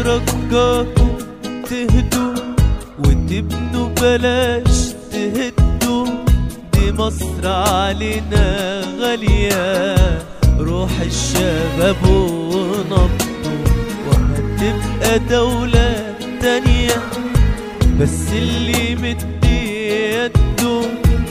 بترجاكوا تهدوا وتبنوا بلاش تهدوا دي مصر علينا غالية روح الشباب ونبضوا وهتبقى دولة تانية بس اللي مدي يده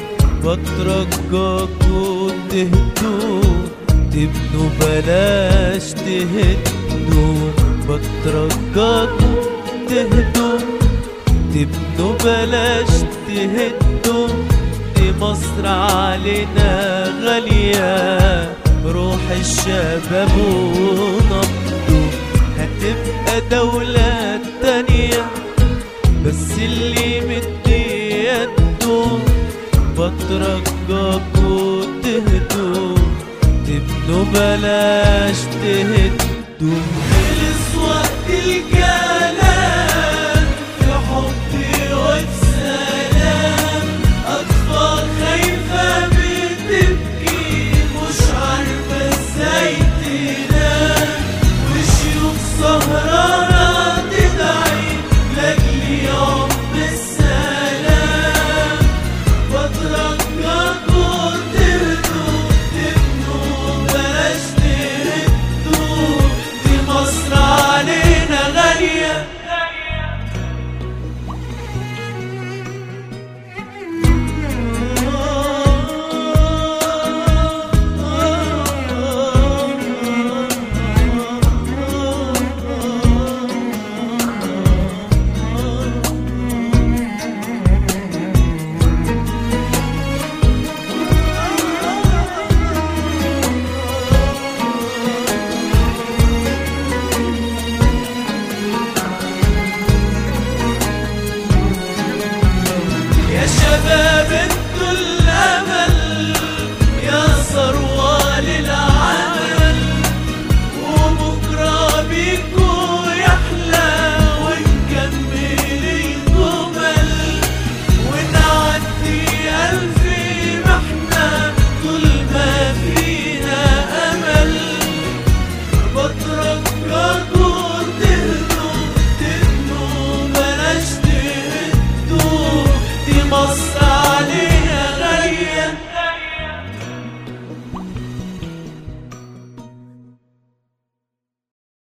بترجاكوا تهدوا تبنوا بلاش تهدوا بترجاكوا تهدوا تبنوا بلاش تهدوا دي مصر علينا غالية روح الشباب ونبضوا هتبقى دولة تانية بس اللي مدي يده بترجاكوا تهدوا تبنوا بلاش تهدوا خلص وقت الجاي